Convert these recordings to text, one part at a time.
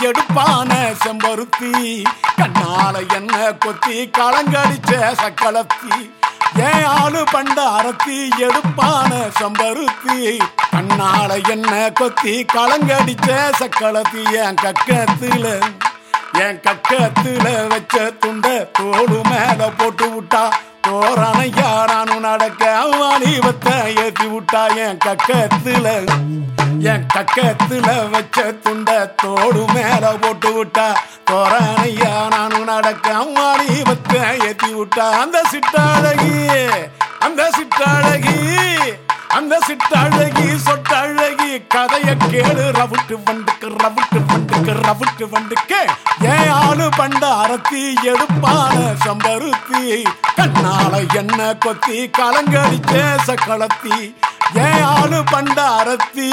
எடுப்பான செம்பருத்தி கண்ணால என்ன கொத்தி களங்கடிச்ச சக்களத்தி ஏன் ஆளு பண்ட அரத்தி எடுப்பான செம்பருத்தி கண்ணால என்ன கொத்தி களங்கடிச்ச சக்களத்தி என் கக்கத்துல என் கக்கத்துல வச்ச துண்ட தோடு மேல போட்டு விட்டா தோரணையா நானும் நடக்க வாலிபத்தை ஏத்தி விட்டா என் கக்கத்துல என் கக்கத்துல வச்ச துண்ட தோடு மேல போட்டு விட்டா தோரணையா நானும் நடக்க வாலிபத்தை ஏத்தி விட்டா அந்த சிட்டாழகி அந்த சிட்டாழகி அந்த சிட்டழகி சொட்டழகி கதைய கேளு ரவுட்டு வண்டுக்கு ரவுட்டு வண்டுக்கு ரவுட்டு வண்டுக்கு ஏன் ஆளு பண்ட அரத்தி எடுப்பான சம்பருத்தி கண்ணால என்ன கொத்தி கலங்கடிச்ச சக்களத்தி ஏன் ஆளு பண்ட அரத்தி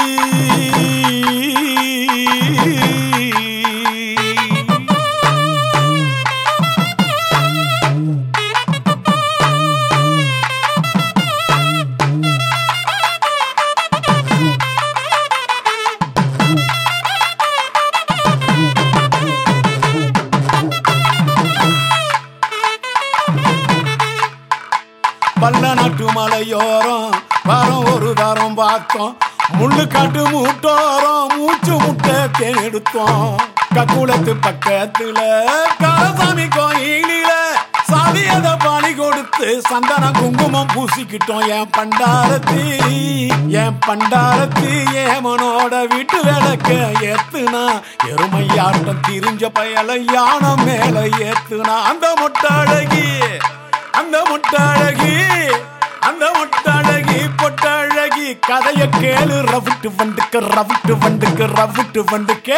பல்ல நாட்டு மலையோரம் வரம் ஒரு தரம் பார்த்தோம் முள்ளு காட்டு மூட்டோரம் மூச்சு முட்டை தேனெடுத்தோம் கக்குளத்து பக்கத்துல காலசாமி கோயிலில சாதியத பாணி கொடுத்து சந்தன குங்குமம் பூசிக்கிட்டோம் என் பண்டாரத்தி என் பண்டாரத்தி ஏமனோட வீட்டு விளக்க ஏத்துனா எருமையாட்டம் திரிஞ்ச பயல யானை மேல ஏத்துனா அந்த மொட்டாழகி அந்த முட்டாழகி அந்த முட்டாழகி பொட்டாழகி கதைய கேளு ரவுட்டு வண்டுக்கு ரவுட்டு வண்டுக்கு ரவுட்டு வண்டுக்கு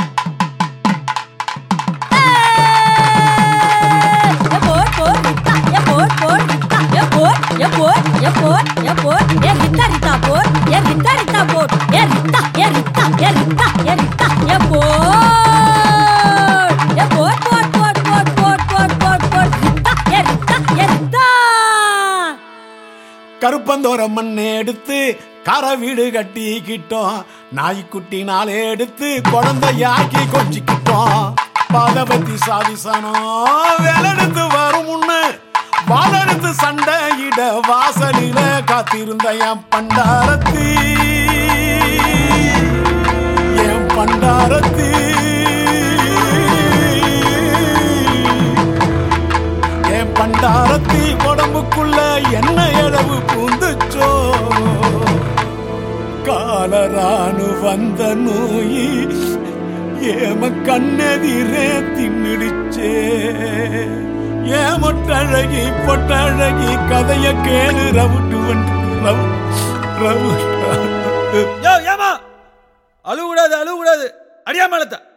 கருப்பந்தோர மண்ணை எடுத்து கரை வீடு கட்டிக்கிட்டோம் நாய்க்குட்டி நாளே எடுத்து குழந்தையாக்கி கொஞ்சிக்கிட்டோம் பாதபத்தி சாதிசனம் வேலெடுத்து வரும் முன்னு வாழெடுத்து சண்டையிட வாசலில காத்திருந்த என் பண்டாரத்தி என் பண்டாரத்தி என் பண்டாரத்தி உடம்புக்குள்ள என்ன அளவு பூந்துச்சோ காலரானு வந்த நோயி ஏம கண்ணெதிரே தின்னுடுச்சே ஏமொட்டழகி பொட்டழகி கதைய கேளு ரவுட்டு வந்து ரவு ரவு யோ ஏமா அழுவக்கூடாது அழுவக்கூடாது அடியா மேலத்த